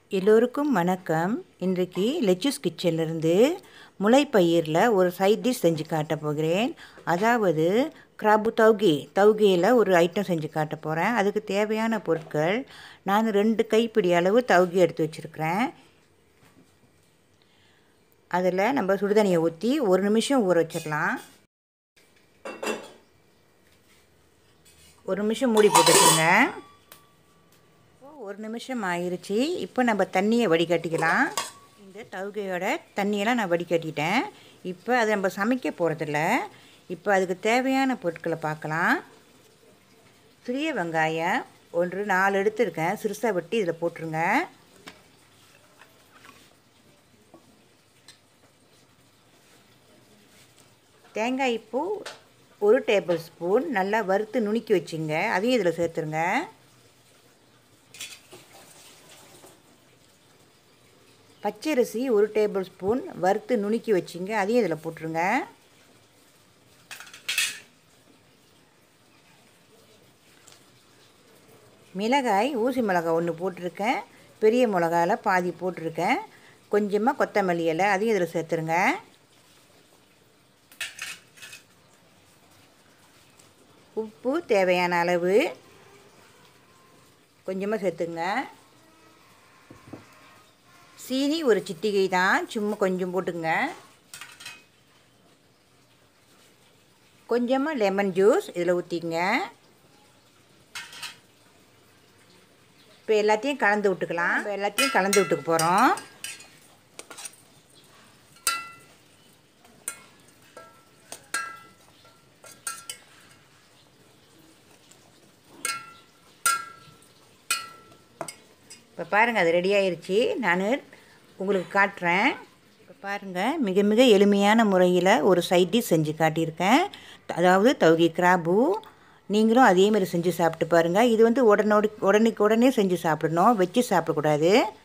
எல்லோருக்கும் வணக்கம் இன்றைக்கு லெச்சூஸ் கிச்சன்லேருந்து முளைப்பயிரில் ஒரு சைட் டிஷ் செஞ்சு காட்ட போகிறேன் அதாவது கிராபு தௌகி தௌகியில் ஒரு ஐட்டம் செஞ்சு காட்ட போகிறேன் அதுக்கு தேவையான பொருட்கள் நான் ரெண்டு கைப்பிடி அளவு தௌகி எடுத்து வச்சுருக்கிறேன் அதில் நம்ம சுடுதண்ணியை ஊற்றி ஒரு நிமிஷம் ஊற வச்சிடலாம் ஒரு நிமிஷம் மூடி போட்டுக்கோங்க ஒரு நிமிஷம் ஆயிருச்சு இப்போ நம்ம தண்ணியை வடிகட்டிக்கலாம் இந்த தவுகையோட தண்ணியெல்லாம் நான் வடிகட்டிட்டேன் இப்போ அதை நம்ம சமைக்க போகிறதில்ல இப்போ அதுக்கு தேவையான பொருட்களை பார்க்கலாம் சிறிய வெங்காயம் ஒன்று நாலு எடுத்துருக்கேன் சிறுசாக வெட்டி இதில் போட்டுருங்க தேங்காய் பூ ஒரு டேபிள் ஸ்பூன் நல்லா வறுத்து நுணுக்கி வச்சுங்க அதையும் இதில் சேர்த்துருங்க பச்சரிசி ஒரு டேபிள் ஸ்பூன் வறுத்து நுணுக்கி வச்சுங்க அதையும் இதில் போட்டுருங்க மிளகாய் ஊசி மிளகாய் ஒன்று போட்டிருக்கேன் பெரிய மிளகாயில் பாதி போட்டிருக்கேன் கொஞ்சமாக கொத்தமல்லி இலை அதையும் இதில் சேர்த்துருங்க உப்பு தேவையான அளவு கொஞ்சமாக சேர்த்துங்க சீனி ஒரு சிட்டிகை தான் சும்மா கொஞ்சம் போட்டுங்க கொஞ்சமாக லெமன் ஜூஸ் இதில் ஊற்றிங்க இப்போ எல்லாத்தையும் கலந்து விட்டுக்கலாம் இப்போ எல்லாத்தையும் கலந்து விட்டுக்க போகிறோம் இப்போ பாருங்கள் அது ரெடி ஆயிடுச்சு நான் உங்களுக்கு காட்டுறேன் இப்போ பாருங்கள் மிக மிக எளிமையான முறையில் ஒரு சைட் டிஷ் செஞ்சு காட்டியிருக்கேன் அதாவது தௌகி கிராபு நீங்களும் அதேமாரி செஞ்சு சாப்பிட்டு பாருங்கள் இது வந்து உடனோடு உடனுக்கு உடனே செஞ்சு சாப்பிடணும் வச்சு சாப்பிடக்கூடாது